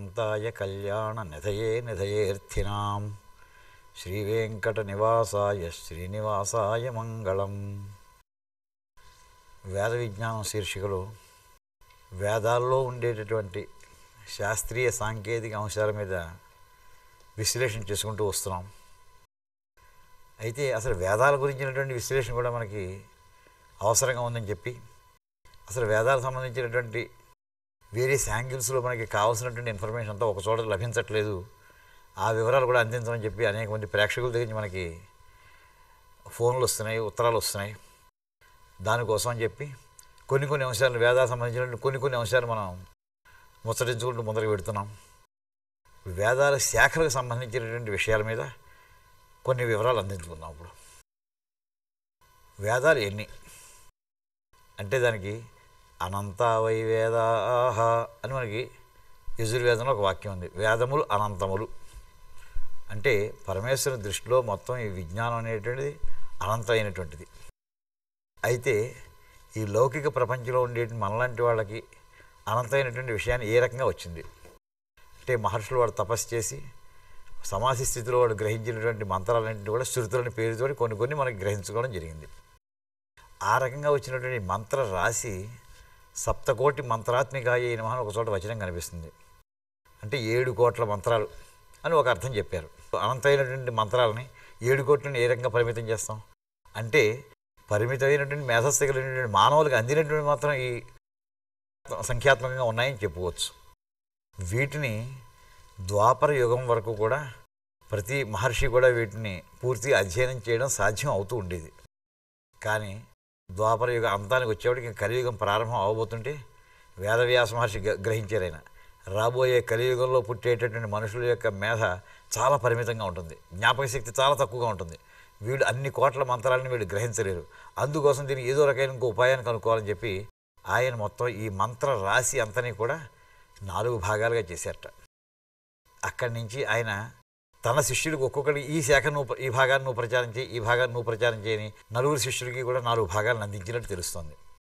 కాంతాయ కళ్యాణ నిధయే నిధయేర్థినాం శ్రీవేంకట నివాసాయ శ్రీనివాసాయ మంగళం వేద విజ్ఞానం శీర్షికలో వేదాల్లో ఉండేటటువంటి శాస్త్రీయ సాంకేతిక అంశాల మీద విశ్లేషణ చేసుకుంటూ వస్తున్నాం అయితే అసలు వేదాల గురించినటువంటి విశ్లేషణ కూడా మనకి అవసరంగా ఉందని చెప్పి అసలు వేదాలకు సంబంధించినటువంటి వేరియస్ యాంగిల్స్లో మనకి కావాల్సినటువంటి ఇన్ఫర్మేషన్ అంతా ఒక చోట లభించట్లేదు ఆ వివరాలు కూడా అందించమని చెప్పి అనేక మంది ప్రేక్షకుల దగ్గర నుంచి మనకి ఫోన్లు వస్తున్నాయి ఉత్తరాలు వస్తున్నాయి దానికోసం అని చెప్పి కొన్ని కొన్ని అంశాలు వేదాలకు సంబంధించిన కొన్ని కొన్ని అంశాలు మనం ముచ్చటించుకుంటూ ముందరకు పెడుతున్నాం వేదాల శాఖలకు సంబంధించినటువంటి విషయాల మీద కొన్ని వివరాలు అందించుకుందాం ఇప్పుడు వేదాలు ఎన్ని అంటే దానికి అనంత వై వేదాహ అని మనకి యజుర్వేదంలో ఒక వాక్యం ఉంది వేదములు అనంతములు అంటే పరమేశ్వరుని దృష్టిలో మొత్తం ఈ విజ్ఞానం అనేటువంటిది అనంతమైనటువంటిది అయితే ఈ లౌకిక ప్రపంచంలో ఉండే మనలాంటి వాళ్ళకి అనంతమైనటువంటి విషయాన్ని ఏ రకంగా వచ్చింది అంటే మహర్షులు వాడు తపస్సు చేసి సమాధి స్థితిలో వాడు గ్రహించినటువంటి మంత్రాలన్నింటినీ కూడా శృతులని పేరుతో కొన్ని కొన్ని మనకి గ్రహించుకోవడం జరిగింది ఆ రకంగా వచ్చినటువంటి మంత్ర రాశి సప్తకోటి మంత్రాత్మికాయ నమః అని ఒక చోట వచనం కనిపిస్తుంది అంటే ఏడు కోట్ల మంత్రాలు అని ఒక అర్థం చెప్పారు అనంతమైనటువంటి మంత్రాలని ఏడు కోట్లను ఏ రకంగా పరిమితం చేస్తాం అంటే పరిమితమైనటువంటి మేధస్సు కలిగినటువంటి మానవులకు అందినటువంటి మాత్రం ఈ సంఖ్యాత్మకంగా ఉన్నాయని చెప్పుకోవచ్చు వీటిని ద్వాపర యుగం వరకు కూడా ప్రతి మహర్షి కూడా వీటిని పూర్తిగా అధ్యయనం చేయడం సాధ్యం అవుతూ ఉండేది కానీ ద్వాపర యుగ అంతానికి వచ్చేవాడికి కలియుగం ప్రారంభం అవబోతుంటే వేదవ్యాస మహర్షి గ- గ్రహించారు ఆయన రాబోయే కలియుగంలో పుట్టేటటువంటి మనుషుల యొక్క మేధ చాలా పరిమితంగా ఉంటుంది జ్ఞాపక శక్తి చాలా తక్కువగా ఉంటుంది వీడు అన్ని కోట్ల మంత్రాలను వీడు గ్రహించలేరు అందుకోసం దీనికి ఏదో రకమైన ఇంకో ఉపాయాన్ని కనుక్కోవాలని చెప్పి ఆయన మొత్తం ఈ మంత్ర రాశి అంతని కూడా నాలుగు భాగాలుగా చేశారట అక్కడి నుంచి ఆయన తన శిష్యుడికి ఒక్కొక్కరికి ఈ శాఖ నువ్వు ప్ర- ఈ భాగాన్ని నువ్వు ప్రచారం చేయి ఈ భాగాన్ని నువ్వు ప్రచారం చేయని నలుగురు శిష్యుడికి కూడా నాలుగు భాగాలను అందించినట్టు తెలుస్తుంది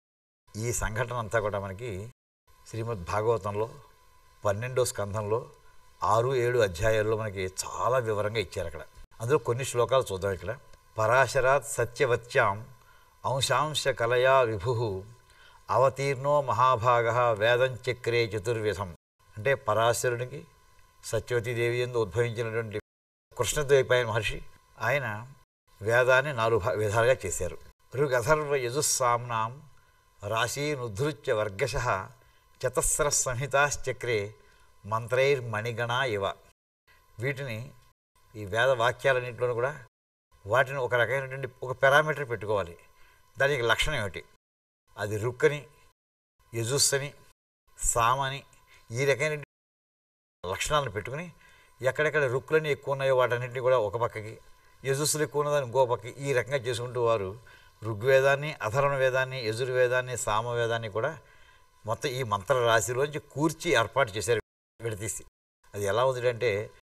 ఈ సంఘటన అంతా కూడా మనకి శ్రీమద్ భాగవతంలో పన్నెండో స్కంధంలో ఆరు ఏడు అధ్యాయాల్లో మనకి చాలా వివరంగా ఇచ్చారు అక్కడ అందులో కొన్ని శ్లోకాలు చూద్దాం ఇక్కడ పరాశరాత్ సత్యవత్యాం అంశాంశ కలయా విభు అవతీర్ణో మహాభాగ వేదం చక్రే చతుర్విధం అంటే పరాశరునికి సత్యవతీదేవి ఎందు ఉద్భవించినటువంటి కృష్ణద్వైపాయన మహర్షి ఆయన వేదాన్ని నాలుగు భా- విధాలుగా చేశారు ఋగధర్వ యజుస్సామ్నాం రాశీనుద్ధృత్య వర్గశ చతస్ర సంహితాశ్చక్రే మంత్రైర్మణిగణా ఇవ వీటిని ఈ వేద వాక్యాలన్నింటిలోనూ కూడా వాటిని ఒక రకమైనటువంటి ఒక పారామీటర్ పెట్టుకోవాలి దానికి లక్షణం ఏమిటి అది రుక్కని యజుస్సని సామని ఈ రకమైన లక్షణాలను పెట్టుకుని ఎక్కడెక్కడ రుక్కులని ఎక్కువ ఉన్నాయో వాటన్నింటినీ కూడా ఒక పక్కకి యజుస్సులు ఎక్కువ ఉన్నదాన్ని ఇంకో పక్కకి ఈ రకంగా చేసుకుంటూ వారు ఋగ్వేదాన్ని అధర్వణ వేదాన్ని యజుర్వేదాన్ని సామవేదాన్ని కూడా మొత్తం ఈ మంత్ర రాశిలోంచి కూర్చి ఏర్పాటు చేశారు విడతీసి అది ఎలా ఉంది అంటే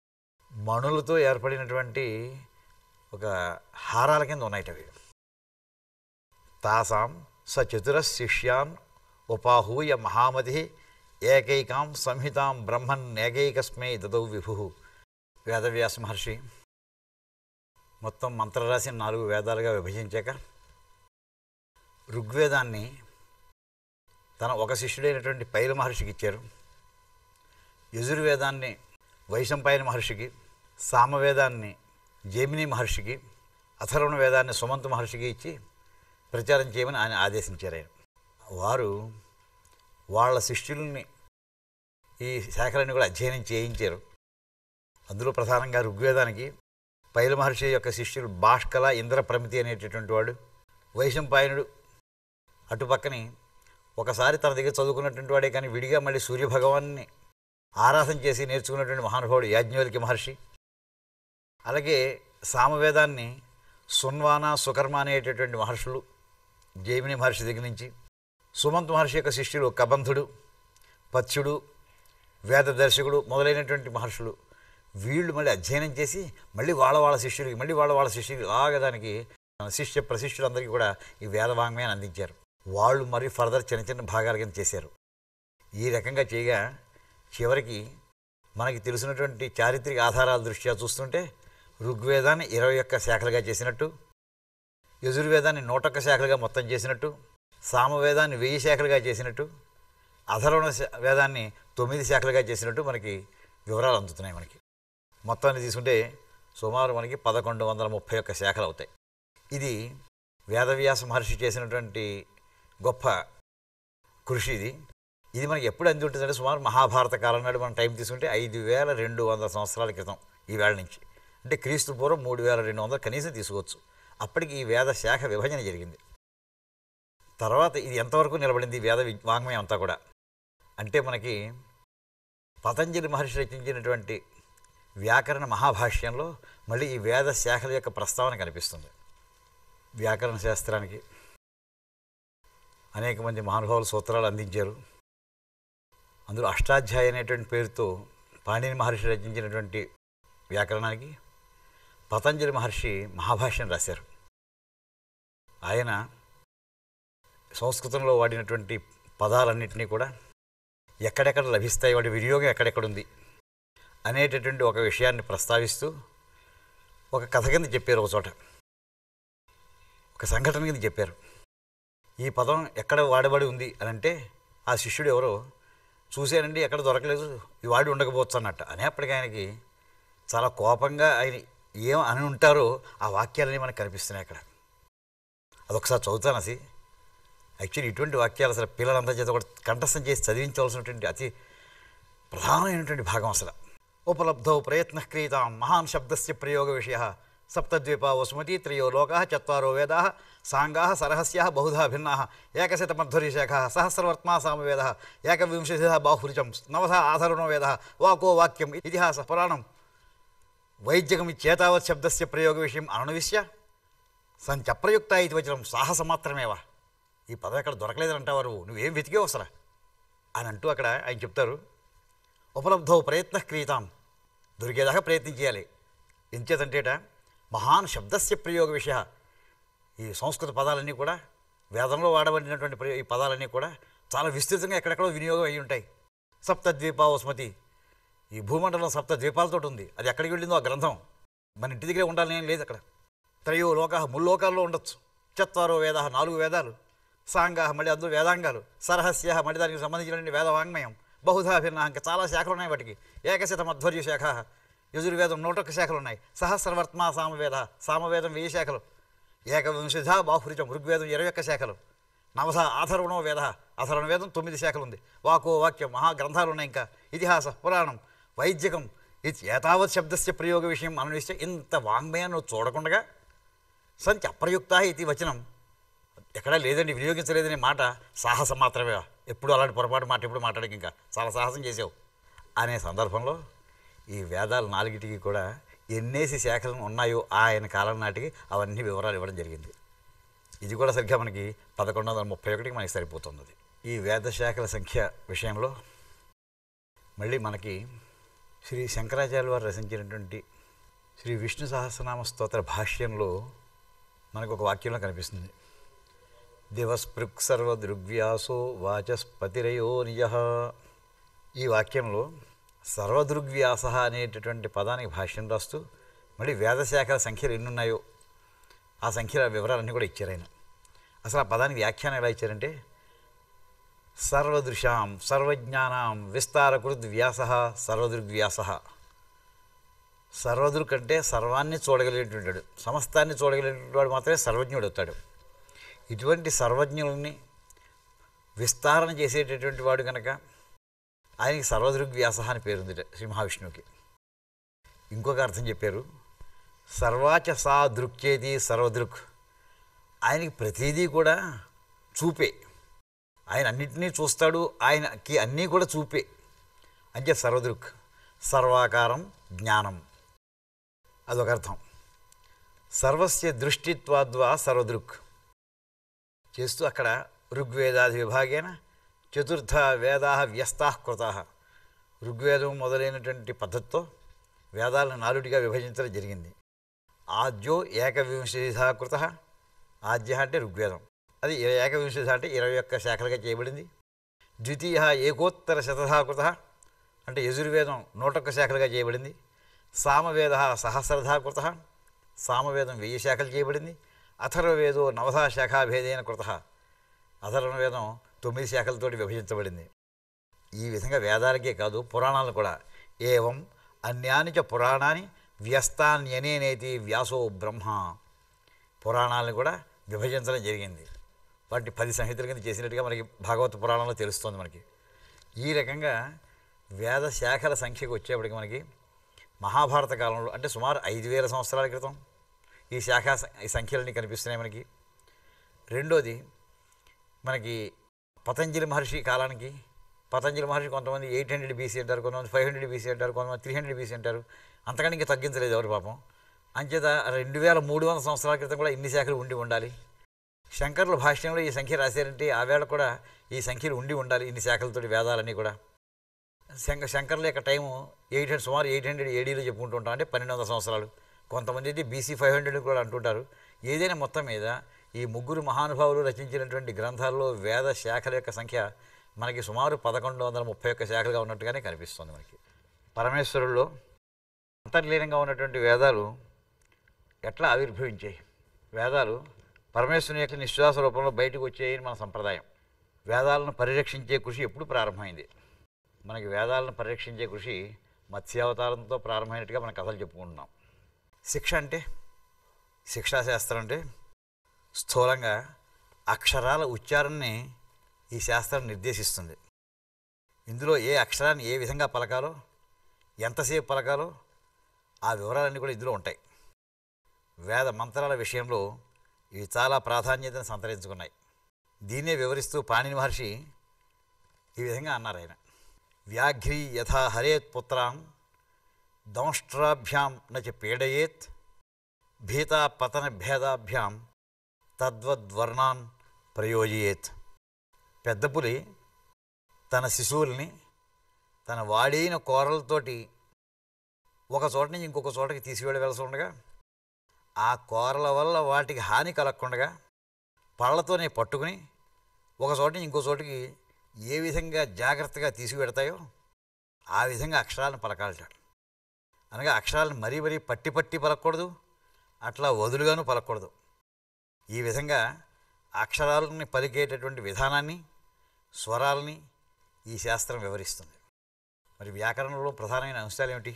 మణులతో ఏర్పడినటువంటి ఒక హారాల కింద ఉన్నాయిట అవి తాసాం స చతుర శిష్యాన్ ఉపాహూయ మహామతి ఏకైకాం సంహితాం బ్రహ్మన్ ఏకైకస్మై దదౌ విభు వేదవ్యాస మహర్షి మొత్తం మంత్రరాశి నాలుగు వేదాలుగా విభజించాక ఋగ్వేదాన్ని తన ఒక శిష్యుడైనటువంటి పైల మహర్షికి ఇచ్చారు యజుర్వేదాన్ని వైశంపాయన మహర్షికి సామవేదాన్ని జైమిని మహర్షికి అథర్వణ వేదాన్ని సుమంత్ మహర్షికి ఇచ్చి ప్రచారం చేయమని ఆయన ఆదేశించారు ఆయన వారు వాళ్ళ శిష్యుల్ని ఈ శాఖలన్నీ కూడా అధ్యయనం చేయించారు అందులో ప్రధానంగా ఋగ్వేదానికి పైల మహర్షి యొక్క శిష్యులు భాష్కల ఇంద్ర ప్రమితి అనేటటువంటి వాడు వైశంపాయనుడు అటుపక్కని ఒకసారి తన దగ్గర చదువుకున్నటువంటి వాడే కానీ విడిగా మళ్ళీ సూర్యభగవాన్ని ఆరాధన చేసి నేర్చుకున్నటువంటి మహానుభావుడు యాజ్ఞవల్కి మహర్షి అలాగే సామవేదాన్ని సున్వాన సుకర్మ అనేటటువంటి మహర్షులు జైమిని మహర్షి దగ్గర నుంచి సుమంత్ మహర్షి యొక్క శిష్యులు కబంధుడు పత్యుడు వేదదర్శకుడు మొదలైనటువంటి మహర్షులు వీళ్ళు మళ్ళీ అధ్యయనం చేసి మళ్ళీ వాళ్ళ వాళ్ళ శిష్యులకి మళ్ళీ వాళ్ళ వాళ్ళ శిష్యులకి ఇలాగ దానికి శిష్య ప్రశిష్యులందరికీ కూడా ఈ వేదవాంగ్మయాన్ని అందించారు వాళ్ళు మరి ఫర్దర్ చిన్న చిన్న భాగాల కింద చేశారు ఈ రకంగా చేయగా చివరికి మనకి తెలిసినటువంటి చారిత్రక ఆధారాల దృష్ట్యా చూస్తుంటే ఋగ్వేదాన్ని ఇరవై ఒక్క శాఖలుగా చేసినట్టు యజుర్వేదాన్ని నూటొక్క శాఖలుగా మొత్తం చేసినట్టు సామవేదాన్ని వెయ్యి శాఖలుగా చేసినట్టు అధర్వణ శా- వేదాన్ని తొమ్మిది శాఖలుగా చేసినట్టు మనకి వివరాలు అందుతున్నాయి మనకి మొత్తాన్ని తీసుకుంటే సుమారు మనకి పదకొండు వందల ముప్పై ఒక్క శాఖలు అవుతాయి ఇది వేదవ్యాస మహర్షి చేసినటువంటి గొప్ప కృషి ఇది ఇది మనకి ఎప్పుడు అంది ఉంటుందంటే సుమారు మహాభారత కాలం నాడు మనం టైం తీసుకుంటే ఐదు వేల రెండు వందల సంవత్సరాల క్రితం ఈ వేళ నుంచి అంటే క్రీస్తు పూర్వం మూడు వేల రెండు వందలు కనీసం తీసుకోవచ్చు అప్పటికి ఈ వేద శాఖ విభజన జరిగింది తర్వాత ఇది ఎంతవరకు నిలబడింది ఈ వేద వి- వాంగ్మయం అంతా కూడా అంటే మనకి పతంజలి మహర్షి రచించినటువంటి వ్యాకరణ మహాభాష్యంలో మళ్ళీ ఈ వేద శాఖల యొక్క ప్రస్తావన కనిపిస్తుంది వ్యాకరణ శాస్త్రానికి అనేక మంది మహానుభావులు సూత్రాలు అందించారు అందులో అష్టాధ్యాయ అనేటువంటి పేరుతో పాణిని మహర్షి రచించినటువంటి వ్యాకరణానికి పతంజలి మహర్షి మహాభాష్యం రాశారు ఆయన సంస్కృతంలో వాడినటువంటి పదాలన్నింటినీ కూడా ఎక్కడెక్కడ లభిస్తాయి వాటి వినియోగం ఎక్కడెక్కడ ఉంది అనేటటువంటి ఒక విషయాన్ని ప్రస్తావిస్తూ ఒక కథ కింద చెప్పారు ఒక చోట ఒక సంఘటన కింద చెప్పారు ఈ పదం ఎక్కడ వాడబడి ఉంది అని అంటే ఆ శిష్యుడు ఎవరో చూశానండి ఎక్కడ దొరకలేదు ఇది వాడి ఉండకపోవచ్చు అన్నట్టు అనేప్పటికీ ఆయనకి చాలా కోపంగా ఆయన ఏం అని ఉంటారో ఆ వాక్యాలన్నీ మనకు కనిపిస్తున్నాయి అక్కడ అదొకసారి చదువుతాను అసి యాక్చువల్లీ ఇటువంటి వాక్యాలు అసలు పిల్లలంతా చేత కూడా కంఠస్థం చేసి చదివించవలసినటువంటి అతి ప్రధానమైనటువంటి భాగం అసలు ఉపలబ్ధౌ ప్రయత్న క్రీతాం మహాన్ శబ్దస్య ప్రయోగ విషయ సప్తద్వీప వసుమతి త్రయో లోకా చత్వారో వేదా సాంగా సరహస్యా బహుధా భిన్నా ఏకశతమధ్వరి శాఖ సహస్రవర్త్మా సామవేద ఏకవింశతిధ బాహురిచం నవధ ఆధరుణో వేద వాకో వాక్యం ఇతిహాస పురాణం వైద్యకమిచ్చేతావత్ శబ్దస్య ప్రయోగ విషయం అననువిశ్య సంచప్రయుక్త ఇది వచనం సాహస మాత్రమేవా ఈ పదం ఎక్కడ దొరకలేదని అంటావారు నువ్వేం వెతికేవు అసలు అని అంటూ అక్కడ ఆయన చెప్తారు ఉపలబ్ధౌ ప్రయత్న క్రీతాం దొరికేదాకా ప్రయత్నం చేయాలి ఎంచేతంటేట మహాన్ శబ్దస్య ప్రయోగ విషయ ఈ సంస్కృత పదాలన్నీ కూడా వేదంలో వాడబడినటువంటి ప్రయో- ఈ పదాలన్నీ కూడా చాలా విస్తృతంగా ఎక్కడెక్కడో వినియోగం అయి ఉంటాయి సప్తద్వీప వసుమతి ఈ భూమండలం సప్త ద్వీపాలతో ఉంది అది ఎక్కడికి వెళ్ళిందో ఆ గ్రంథం మన ఇంటి దగ్గరే ఉండాలని ఏం లేదు అక్కడ త్రయో లోక ముల్లోకాల్లో ఉండొచ్చు చత్వారో వేద నాలుగు వేదాలు సాంగా మళ్ళీ అందులో వేదాంగాలు సరహస్య మళ్ళీ దానికి సంబంధించినటువంటి వేద వాంగ్మయం బహుధా భిన్న ఇంకా చాలా శాఖలు ఉన్నాయి వాటికి ఏకశత మధ్వర్య శాఖ యజుర్వేదం నూటొక్క శాఖలు ఉన్నాయి సహస్రవర్త్మా సామవేద సామవేదం వెయ్యి శాఖలు ఏకవింశధ బాహురిజం ఋగ్వేదం ఇరవై ఒక్క శాఖలు నవధ ఆధర్వణో వేద అధర్వణ వేదం తొమ్మిది శాఖలు ఉంది వాకో వాక్యం మహాగ్రంథాలు ఉన్నాయి ఇంకా ఇతిహాస పురాణం వైద్యకం ఇది ఏతావత్ శబ్దస్య ప్రయోగ విషయం అనునిస్తే ఇంత వాంగ్మయాన్ని నువ్వు చూడకుండా సంచి అప్రయుక్త ఇది వచనం ఎక్కడా లేదండి వినియోగించలేదనే మాట సాహసం మాత్రమే ఎప్పుడు అలాంటి పొరపాటు మాట ఎప్పుడు మాట్లాడక ఇంకా చాలా సాహసం చేసావు అనే సందర్భంలో ఈ వేదాలు నాలుగిటికి కూడా ఎన్నేసి శాఖలు ఉన్నాయో ఆయన కాలం నాటికి అవన్నీ వివరాలు ఇవ్వడం జరిగింది ఇది కూడా సరిగ్గా మనకి పదకొండు వందల ముప్పై ఒకటికి మనకి సరిపోతుంది అది. ఈ వేద శాఖల సంఖ్య విషయంలో మళ్ళీ మనకి శ్రీ శంకరాచార్య వారు రచించినటువంటి శ్రీ విష్ణు సహస్రనామ స్తోత్ర భాష్యంలో మనకు ఒక వాక్యంలో కనిపిస్తుంది దివస్పృక్ సర్వదృగ్వ్యాసో వాచస్పతిరయో నిజ ఈ వాక్యంలో సర్వదృగ్వ్యాస అనేటటువంటి పదానికి భాష్యం రాస్తూ మళ్ళీ వేదశాఖల సంఖ్యలు ఎన్ని ఉన్నాయో ఆ సంఖ్యల వివరాలన్నీ కూడా ఇచ్చారు ఆయన అసలు ఆ పదానికి వ్యాఖ్యానం ఎలా ఇచ్చారంటే సర్వదృశాం సర్వజ్ఞానాం విస్తారకృద్ వ్యాస సర్వదృగ్వ్యాస సర్వదృక్ అంటే సర్వాన్ని చూడగలిగినటువంటి వాడు సమస్తాన్ని చూడగలిగినటువంటి వాడు మాత్రమే సర్వజ్ఞుడు అవుతాడు ఇటువంటి సర్వజ్ఞుల్ని విస్తారణ చేసేటటువంటి వాడు కనుక ఆయనకి సర్వదృగ్వ్యాస అని పేరుంది శ్రీ మహావిష్ణువుకి ఇంకొక అర్థం చెప్పారు సర్వాచ సా దృక్చేది సర్వదృక్ ఆయనకి ప్రతిదీ కూడా చూపే ఆయన అన్నింటినీ చూస్తాడు ఆయనకి అన్నీ కూడా చూపే అంటే సర్వదృక్ సర్వాకారం జ్ఞానం అదొక అర్థం సర్వస్య దృష్టిత్వాద్వా సర్వదృక్ చేస్తూ అక్కడ ఋగ్వేదాది విభాగేన చతుర్థ వేదా వ్యస్తా కృతా ఋగ్వేదం మొదలైనటువంటి పద్ధతితో వేదాలను నాలుగుటిగా విభజించడం జరిగింది ఆద్యో ఏకవింశతిధ కృత ఆద్య అంటే ఋగ్వేదం అది ఏకవింశతిధ అంటే ఇరవై ఒక్క శాఖలుగా చేయబడింది ద్వితీయ ఏకోత్తర శతధా కృత అంటే యజుర్వేదం నూటొక్క శాఖలుగా చేయబడింది సామవేద సహస్రధాకృత సామవేదం వెయ్యి శాఖలు చేయబడింది అథర్వవేదో నవధా శాఖాభేదైన కృత అథర్వవేదం తొమ్మిది శాఖలతోటి విభజించబడింది ఈ విధంగా వేదాలకే కాదు పురాణాలు కూడా ఏవం అన్యాని చ పురాణాన్ని వ్యస్తాన్యనేనేతి వ్యాసో బ్రహ్మ పురాణాలను కూడా విభజించడం జరిగింది వాటి పది సంహితల కింద చేసినట్టుగా మనకి భాగవత పురాణంలో తెలుస్తుంది మనకి ఈ రకంగా వేద శాఖల సంఖ్యకు వచ్చేప్పటికి మనకి మహాభారత కాలంలో అంటే సుమారు ఐదు వేల సంవత్సరాల క్రితం ఈ శాఖ ఈ సంఖ్యలన్నీ కనిపిస్తున్నాయి మనకి రెండోది మనకి పతంజలి మహర్షి కాలానికి పతంజలి మహర్షి కొంతమంది ఎయిట్ హండ్రెడ్ బీసీ అంటారు కొంతమంది ఫైవ్ హండ్రెడ్ బీసీ అంటారు కొంతమంది త్రీ హండ్రెడ్ బీసీ అంటారు అంతకంటే ఇంకా తగ్గించలేదు ఎవరు పాపం అంచేత రెండు వేల మూడు వందల సంవత్సరాల క్రితం కూడా ఇన్ని శాఖలు ఉండి ఉండాలి శంకర్ల భాష్యంలో ఈ సంఖ్య రాశారంటే ఆ వేళ కూడా ఈ సంఖ్యలు ఉండి ఉండాలి ఇన్ని శాఖలతోటి వేదాలన్నీ కూడా శంక శంకర్ల యొక్క టైము ఎయిట్ హండ్రెడ్ సుమారు ఎయిట్ హండ్రెడ్ ఏడీలో చెప్పుకుంటూ ఉంటాం అంటే పన్నెండు వందల సంవత్సరాలు కొంతమంది అయితే బీసీ ఫైవ్ హండ్రెడ్ కూడా అంటుంటారు ఏదైనా మొత్తం మీద ఈ ముగ్గురు మహానుభావులు రచించినటువంటి గ్రంథాల్లో వేద శాఖల యొక్క సంఖ్య మనకి సుమారు పదకొండు వందల ముప్పై ఒక్క శాఖలుగా ఉన్నట్టుగానే కనిపిస్తుంది మనకి పరమేశ్వరుల్లో అంతర్లీనంగా ఉన్నటువంటి వేదాలు ఎట్లా ఆవిర్భవించాయి వేదాలు పరమేశ్వరుని యొక్క నిశ్వాస రూపంలో బయటకు వచ్చాయని మన సంప్రదాయం వేదాలను పరిరక్షించే కృషి ఎప్పుడు ప్రారంభమైంది మనకి వేదాలను పరిరక్షించే కృషి మత్స్యావతారంతో ప్రారంభమైనట్టుగా మన కథలు చెప్పుకుంటున్నాం శిక్ష అంటే శిక్షాశాస్త్రం అంటే స్థూలంగా అక్షరాల ఉచ్చారణని ఈ శాస్త్రం నిర్దేశిస్తుంది ఇందులో ఏ అక్షరాన్ని ఏ విధంగా పలకాలో ఎంతసేపు పలకాలో ఆ వివరాలన్నీ కూడా ఇందులో ఉంటాయి వేద మంత్రాల విషయంలో ఇవి చాలా ప్రాధాన్యతను సంతరించుకున్నాయి దీన్నే వివరిస్తూ పాణిని మహర్షి ఈ విధంగా అన్నారు ఆయన వ్యాఘ్రీ యథా హరేత్ పుత్రాం దంష్ట్రాభ్యాం నచ పీడయేత్ భీతా పతన భేదాభ్యాం తద్వద్వర్ణాన్ ప్రయోజయేత్ పెద్ద పులి తన శిశువుల్ని తన వాడైన కూరలతోటి ఒక చోట నుంచి ఇంకొక చోటకి తీసివేయవలసి ఉండగా ఆ కూరల వల్ల వాటికి హాని కలగకుండా పళ్ళతోనే పట్టుకుని ఒక చోట నుంచి ఇంకో చోటికి ఏ విధంగా జాగ్రత్తగా తీసుకువెడతాయో ఆ విధంగా అక్షరాలను పలకాలట అనగా అక్షరాలను మరీ మరీ పట్టి పట్టి పలకూడదు అట్లా వదులుగాను పలకూడదు ఈ విధంగా అక్షరాలని పలికేటటువంటి విధానాన్ని స్వరాలని ఈ శాస్త్రం వివరిస్తుంది మరి వ్యాకరణంలో ప్రధానమైన అంశాలు ఏమిటి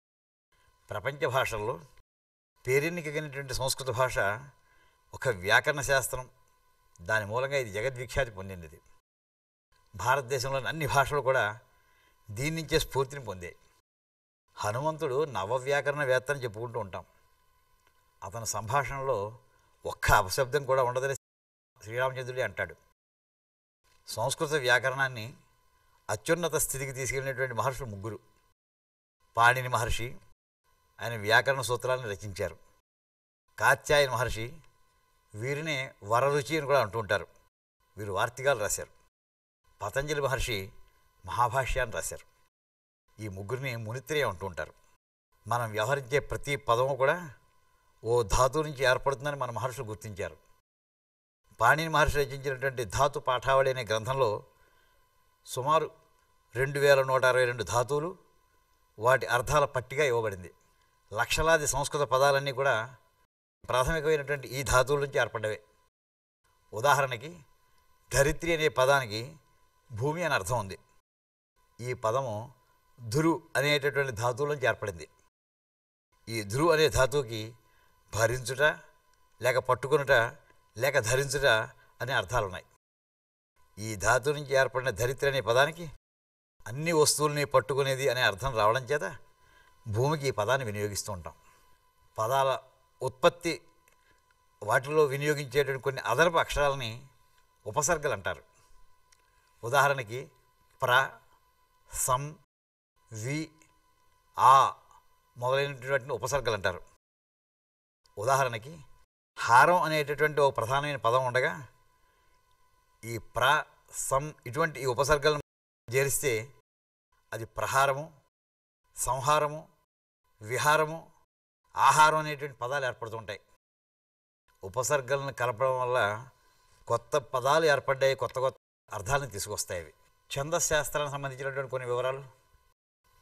ప్రపంచ భాషల్లో పేరెన్నికగినటువంటి సంస్కృత భాష ఒక వ్యాకరణ శాస్త్రం దాని మూలంగా ఇది జగద్విఖ్యాతి పొందింది భారతదేశంలోని అన్ని భాషలు కూడా దీని నుంచే స్ఫూర్తిని పొందాయి హనుమంతుడు నవవ్యాకరణ అని చెప్పుకుంటూ ఉంటాం అతని సంభాషణలో ఒక్క అపశబ్దం కూడా ఉండదని శ్రీరామచంద్రుడే అంటాడు సంస్కృత వ్యాకరణాన్ని అత్యున్నత స్థితికి తీసుకెళ్ళినటువంటి మహర్షులు ముగ్గురు పాణిని మహర్షి ఆయన వ్యాకరణ సూత్రాలను రచించారు కాత్యాయన మహర్షి వీరినే వరరుచి అని కూడా అంటూ ఉంటారు వీరు వార్తికాలు రాశారు పతంజలి మహర్షి మహాభాష్యాన్ని రాశారు ఈ ముగ్గురిని మునిత్రేయ అంటూ ఉంటారు మనం వ్యవహరించే ప్రతి పదము కూడా ఓ ధాతు నుంచి ఏర్పడుతుందని మన మహర్షులు గుర్తించారు పాణిని మహర్షి రచించినటువంటి ధాతు పాఠావళి అనే గ్రంథంలో సుమారు రెండు వేల నూట అరవై రెండు ధాతువులు వాటి అర్థాల పట్టిక ఇవ్వబడింది లక్షలాది సంస్కృత పదాలన్నీ కూడా ప్రాథమికమైనటువంటి ఈ ధాతువుల నుంచి ఏర్పడ్డవే ఉదాహరణకి ధరిత్రి అనే పదానికి భూమి అని అర్థం ఉంది ఈ పదము ధురు అనేటటువంటి ధాతువుల నుంచి ఏర్పడింది ఈ ధృ అనే ధాతువుకి భరించుట లేక పట్టుకునుట లేక ధరించుట అనే అర్థాలు ఉన్నాయి ఈ ధాతు నుంచి ఏర్పడిన ధరిత్రి అనే పదానికి అన్ని వస్తువుల్ని పట్టుకునేది అనే అర్థం రావడం చేత భూమికి ఈ పదాన్ని వినియోగిస్తూ ఉంటాం పదాల ఉత్పత్తి వాటిలో వినియోగించేటువంటి కొన్ని అదనపు అక్షరాలని ఉపసర్గలు అంటారు ఉదాహరణకి ప్ర సం వి ఆ మొదలైనటువంటి ఉపసర్గలు అంటారు ఉదాహరణకి హారం అనేటటువంటి ఒక ప్రధానమైన పదం ఉండగా ఈ ప్ర సం ఇటువంటి ఈ ఉపసర్గలను చేరిస్తే అది ప్రహారము సంహారము విహారము ఆహారం అనేటువంటి పదాలు ఏర్పడుతుంటాయి ఉపసర్గలను కలపడం వల్ల కొత్త పదాలు ఏర్పడ్డాయి కొత్త కొత్త అర్థాలను తీసుకొస్తాయి అవి ఛందశాస్త్రానికి సంబంధించినటువంటి కొన్ని వివరాలు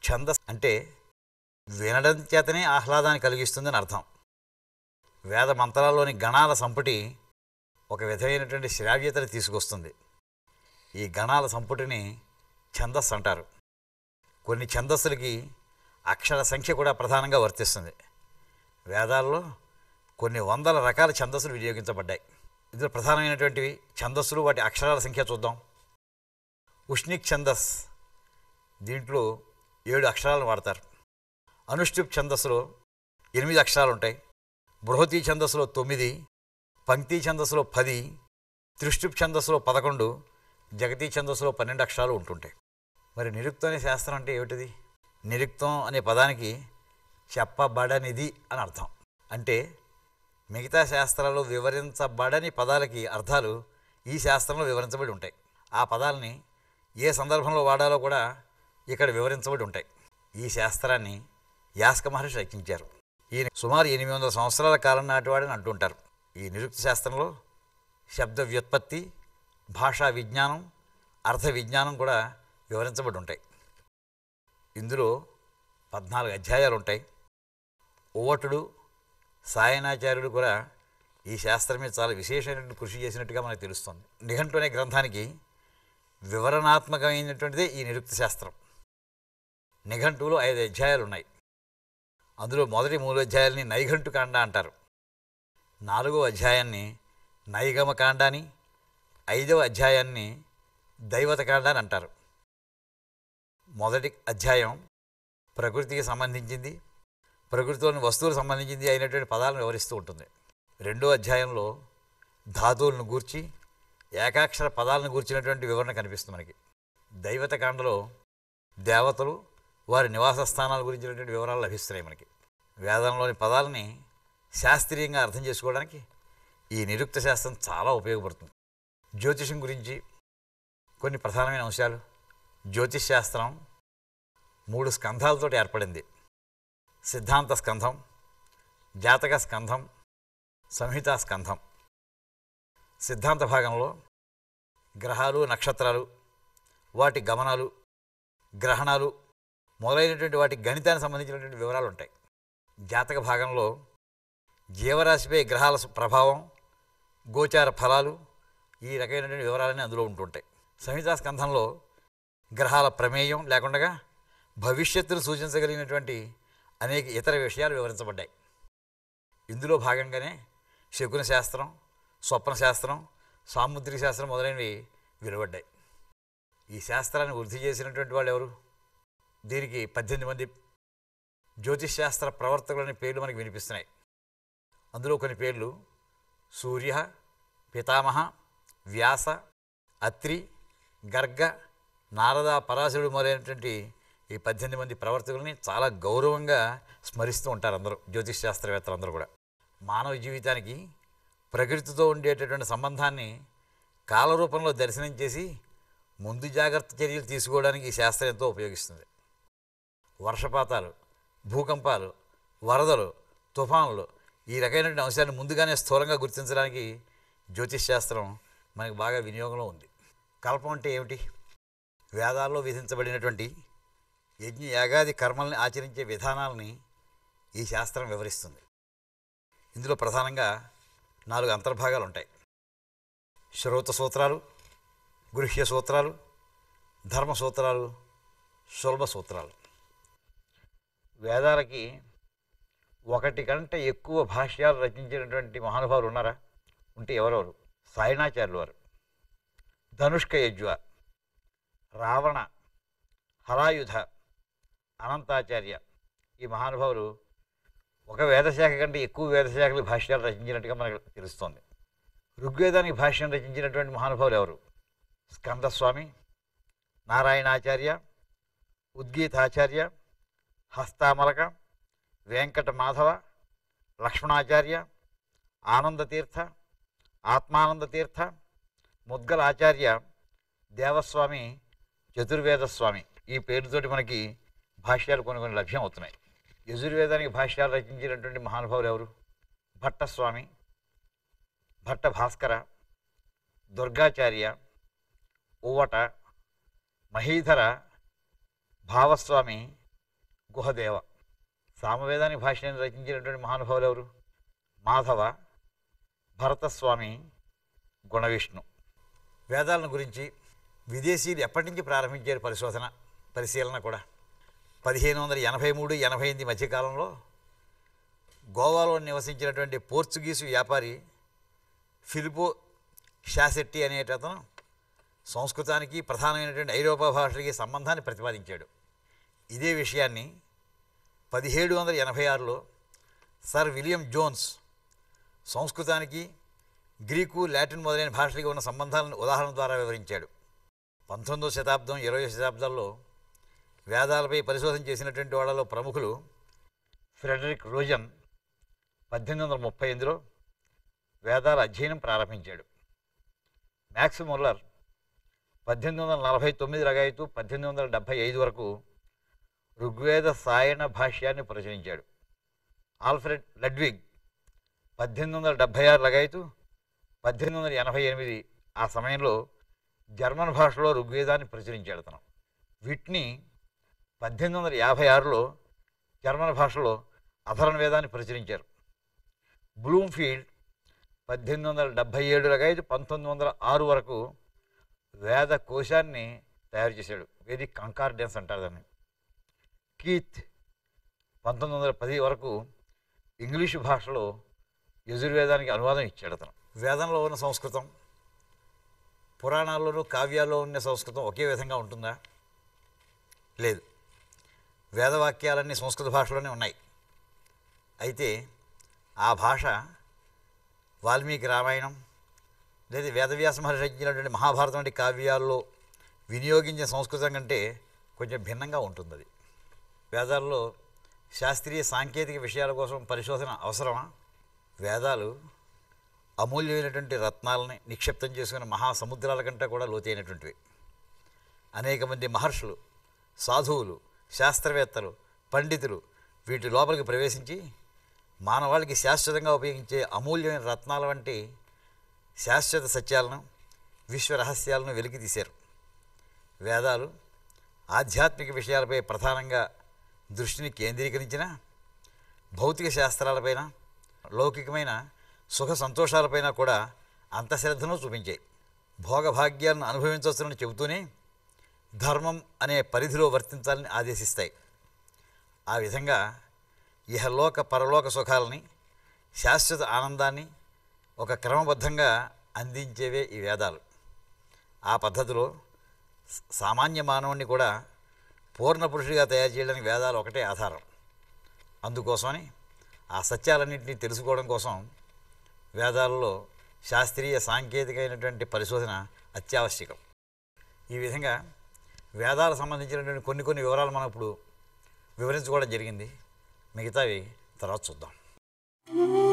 ఛందస్ అంటే వినడం చేతనే ఆహ్లాదాన్ని కలిగిస్తుందని అర్థం వేద మంత్రాల్లోని గణాల సంపుటి ఒక విధమైనటువంటి శ్రావ్యతను తీసుకొస్తుంది ఈ గణాల సంపుటిని ఛందస్సు అంటారు కొన్ని ఛందస్సులకి అక్షర సంఖ్య కూడా ప్రధానంగా వర్తిస్తుంది వేదాల్లో కొన్ని వందల రకాల ఛందస్సులు వినియోగించబడ్డాయి ఇందులో ప్రధానమైనటువంటివి ఛందస్సులు వాటి అక్షరాల సంఖ్య చూద్దాం ఉష్ణిక్ ఛందస్ దీంట్లో ఏడు అక్షరాలను వాడతారు అనుష్ఠుప్ ఛందస్సులో ఎనిమిది అక్షరాలు ఉంటాయి బృహతి ఛందస్సులో తొమ్మిది పంక్తి ఛందస్సులో పది త్రిష్టుప్ ఛందస్సులో పదకొండు జగతీ ఛందస్సులో పన్నెండు అక్షరాలు ఉంటుంటాయి మరి నిరుక్తం అనే శాస్త్రం అంటే ఏమిటిది నిరుక్తం అనే పదానికి చెప్పబడనిది అని అర్థం అంటే మిగతా శాస్త్రాల్లో వివరించబడని పదాలకి అర్థాలు ఈ శాస్త్రంలో వివరించబడి ఉంటాయి ఆ పదాలని ఏ సందర్భంలో వాడాలో కూడా ఇక్కడ వివరించబడి ఉంటాయి ఈ శాస్త్రాన్ని యాస్క మహర్షి రచించారు ఈయన సుమారు ఎనిమిది వందల సంవత్సరాల కాలం నాటివాడని అంటుంటారు ఈ నిరుక్త శాస్త్రంలో శబ్ద వ్యుత్పత్తి భాషా విజ్ఞానం అర్థ విజ్ఞానం కూడా వివరించబడి ఉంటాయి ఇందులో పద్నాలుగు అధ్యాయాలు ఉంటాయి ఓవటుడు సాయనాచార్యుడు కూడా ఈ శాస్త్రం మీద చాలా విశేషమైనటువంటి కృషి చేసినట్టుగా మనకు తెలుస్తుంది నిఘంటు అనే గ్రంథానికి వివరణాత్మకమైనటువంటిదే ఈ నిరుక్త శాస్త్రం నిఘంటువులో ఐదు అధ్యాయాలు ఉన్నాయి అందులో మొదటి మూడు అధ్యాయాలని నైఘంటు కాండ అంటారు నాలుగో అధ్యాయాన్ని నైగమ కాండ అని ఐదవ అధ్యాయాన్ని దైవత కాండ అని అంటారు మొదటి అధ్యాయం ప్రకృతికి సంబంధించింది ప్రకృతిలోని వస్తువులకు సంబంధించింది అయినటువంటి పదాలను వివరిస్తూ ఉంటుంది రెండో అధ్యాయంలో ధాతువులను గూర్చి ఏకాక్షర పదాలను గూర్చినటువంటి వివరణ కనిపిస్తుంది మనకి దైవత కాండలో దేవతలు వారి నివాస స్థానాల గురించినటువంటి వివరాలు లభిస్తున్నాయి మనకి వేదంలోని పదాలని శాస్త్రీయంగా అర్థం చేసుకోవడానికి ఈ నిరుక్త శాస్త్రం చాలా ఉపయోగపడుతుంది జ్యోతిషం గురించి కొన్ని ప్రధానమైన అంశాలు జ్యోతిష్ శాస్త్రం మూడు స్కంధాలతో ఏర్పడింది సిద్ధాంత స్కంధం జాతక స్కంధం సంహితా స్కంధం సిద్ధాంత భాగంలో గ్రహాలు నక్షత్రాలు వాటి గమనాలు గ్రహణాలు మొదలైనటువంటి వాటి గణితానికి సంబంధించినటువంటి వివరాలు ఉంటాయి జాతక భాగంలో జీవరాశిపై గ్రహాల ప్రభావం గోచార ఫలాలు ఈ రకమైనటువంటి వివరాలన్నీ అందులో ఉంటుంటాయి సంహితా స్కంధంలో గ్రహాల ప్రమేయం లేకుండా భవిష్యత్తును సూచించగలిగినటువంటి అనేక ఇతర విషయాలు వివరించబడ్డాయి ఇందులో భాగంగానే శకున శాస్త్రం స్వప్న శాస్త్రం సాముద్రిక శాస్త్రం మొదలైనవి వెలువడ్డాయి ఈ శాస్త్రాన్ని వృద్ధి చేసినటువంటి వాళ్ళు ఎవరు దీనికి పద్దెనిమిది మంది జ్యోతిష్ శాస్త్ర ప్రవర్తకులని పేర్లు మనకి వినిపిస్తున్నాయి అందులో కొన్ని పేర్లు సూర్య పితామహ వ్యాస అత్రి గర్గ నారద పరాశరుడు మొదలైనటువంటి ఈ పద్దెనిమిది మంది ప్రవర్తకులని చాలా గౌరవంగా స్మరిస్తూ ఉంటారు అందరూ జ్యోతిష్ శాస్త్రవేత్తలు అందరూ కూడా మానవ జీవితానికి ప్రకృతితో ఉండేటటువంటి సంబంధాన్ని కాలరూపంలో దర్శనం చేసి ముందు జాగ్రత్త చర్యలు తీసుకోవడానికి ఈ శాస్త్రం ఎంతో ఉపయోగిస్తుంది వర్షపాతాలు భూకంపాలు వరదలు తుఫానులు ఈ రకమైనటువంటి అంశాలను ముందుగానే స్థూలంగా గుర్తించడానికి జ్యోతిష్ శాస్త్రం మనకి బాగా వినియోగంలో ఉంది కల్పం అంటే ఏమిటి వేదాల్లో విధించబడినటువంటి యజ్ఞ యాగాది కర్మల్ని ఆచరించే విధానాలని ఈ శాస్త్రం వివరిస్తుంది ఇందులో ప్రధానంగా నాలుగు అంతర్భాగాలు ఉంటాయి శ్రోత సూత్రాలు గృహ్య సూత్రాలు ధర్మ సూత్రాలు సులభ సూత్రాలు వేదాలకి ఒకటి కంటే ఎక్కువ భాష్యాలు రచించినటువంటి మహానుభావులు ఉన్నారా ఉంటే ఎవరెవరు సాయణాచార్యులు వారు ధనుష్క యజ్వ రావణ హరాయుధ అనంతాచార్య ఈ మహానుభావులు ఒక వేదశాఖ కంటే ఎక్కువ వేదశాఖలు భాష్యాలు రచించినట్టుగా మనకు తెలుస్తోంది ఋగ్వేదానికి భాష్యం రచించినటువంటి మహానుభావులు ఎవరు స్కందస్వామి నారాయణాచార్య ఉద్గీతాచార్య హస్తామలక వెంకట మాధవ లక్ష్మణాచార్య ఆనందతీర్థ ఆత్మానందతీర్థ ముద్గల ఆచార్య దేవస్వామి చతుర్వేదస్వామి ఈ పేరుతోటి మనకి భాష్యాలు కొన్ని కొన్ని లభ్యం అవుతున్నాయి యజుర్వేదానికి భాష్యాలు రచించినటువంటి మహానుభావులు ఎవరు భట్టస్వామి భట్ట భాస్కర దుర్గాచార్య ఉవ్వట మహీధర భావస్వామి గుహదేవ సామవేదానికి భాష్యాన్ని రచించినటువంటి మహానుభావులు ఎవరు మాధవ భరతస్వామి గుణవిష్ణు వేదాలను గురించి విదేశీయులు ఎప్పటి నుంచి ప్రారంభించారు పరిశోధన పరిశీలన కూడా పదిహేను వందల ఎనభై మూడు ఎనభై ఎనిమిది మధ్యకాలంలో గోవాలో నివసించినటువంటి పోర్చుగీసు వ్యాపారి ఫిలిపో షాసెట్టి అనేటతను సంస్కృతానికి ప్రధానమైనటువంటి ఐరోపా భాషలకి సంబంధాన్ని ప్రతిపాదించాడు ఇదే విషయాన్ని పదిహేడు వందల ఎనభై ఆరులో సర్ విలియం జోన్స్ సంస్కృతానికి గ్రీకు లాటిన్ మొదలైన భాషలకి ఉన్న సంబంధాలను ఉదాహరణ ద్వారా వివరించాడు పంతొమ్మిదవ శతాబ్దం ఇరవై శతాబ్దాల్లో వేదాలపై పరిశోధన చేసినటువంటి వాళ్ళలో ప్రముఖులు ఫ్రెడరిక్ రోజన్ పద్దెనిమిది వందల ముప్పై ఎనిమిదిలో వేదాల అధ్యయనం ప్రారంభించాడు మ్యాక్స్ ముల్లర్ పద్దెనిమిది వందల నలభై తొమ్మిది రగాయతూ పద్దెనిమిది వందల డెబ్భై ఐదు వరకు ఋగ్వేద సాయణ భాష్యాన్ని ప్రచురించాడు ఆల్ఫ్రెడ్ లడ్విగ్ పద్దెనిమిది వందల డెబ్భై ఆరు లగాయతూ పద్దెనిమిది వందల ఎనభై ఎనిమిది ఆ సమయంలో జర్మన్ భాషలో ఋగ్వేదాన్ని ప్రచురించాడు అతను వీటిని పద్దెనిమిది వందల యాభై ఆరులో జర్మన్ భాషలో అధరణ వేదాన్ని ప్రచురించారు బ్లూమ్ఫీల్డ్ పద్దెనిమిది వందల డెబ్భై ఏడు లగైదు పంతొమ్మిది వందల ఆరు వరకు వేద కోశాన్ని తయారు చేశాడు వేదిక్ కంకార్డెన్స్ అంటారు దాన్ని కీత్ పంతొమ్మిది వందల పది వరకు ఇంగ్లీషు భాషలో యజుర్వేదానికి అనువాదం ఇచ్చాడు అతను వేదంలో ఉన్న సంస్కృతం పురాణాల్లోనూ కావ్యాల్లో ఉన్న సంస్కృతం ఒకే విధంగా ఉంటుందా లేదు వేదవాక్యాలన్నీ సంస్కృత భాషలోనే ఉన్నాయి అయితే ఆ భాష వాల్మీకి రామాయణం లేదా వేదవ్యాస మహర్షి రచించినటువంటి మహాభారతం వంటి కావ్యాల్లో వినియోగించిన సంస్కృతం కంటే కొంచెం భిన్నంగా ఉంటుంది అది వేదాల్లో శాస్త్రీయ సాంకేతిక విషయాల కోసం పరిశోధన అవసరమా వేదాలు అమూల్యమైనటువంటి రత్నాలని నిక్షిప్తం చేసుకున్న మహాసముద్రాల కంటే కూడా లోతైనటువంటివి అనేక మంది మహర్షులు సాధువులు శాస్త్రవేత్తలు పండితులు వీటి లోపలికి ప్రవేశించి మానవాళికి శాశ్వతంగా ఉపయోగించే అమూల్యమైన రత్నాల వంటి శాశ్వత సత్యాలను విశ్వ రహస్యాలను వెలికి తీశారు వేదాలు ఆధ్యాత్మిక విషయాలపై ప్రధానంగా దృష్టిని కేంద్రీకరించిన భౌతిక శాస్త్రాలపైన లౌకికమైన సుఖ సంతోషాలపైన కూడా అంతశ్రద్ధను చూపించాయి భోగభాగ్యాలను అనుభవించవచ్చునని చెబుతూనే ధర్మం అనే పరిధిలో వర్తించాలని ఆదేశిస్తాయి ఆ విధంగా ఇహలోక పరలోక సుఖాలని శాశ్వత ఆనందాన్ని ఒక క్రమబద్ధంగా అందించేవే ఈ వేదాలు ఆ పద్ధతిలో స- సామాన్య మానవుణ్ణి కూడా పూర్ణ పురుషుడిగా తయారు చేయడానికి వేదాలు ఒకటే ఆధారం అందుకోసమని ఆ సత్యాలన్నింటినీ తెలుసుకోవడం కోసం వేదాలలో శాస్త్రీయ సాంకేతికమైనటువంటి పరిశోధన అత్యావశ్యకం ఈ విధంగా వేదాలకు సంబంధించినటువంటి కొన్ని కొన్ని వివరాలు మనం ఇప్పుడు వివరించుకోవడం జరిగింది మిగతావి తర్వాత చూద్దాం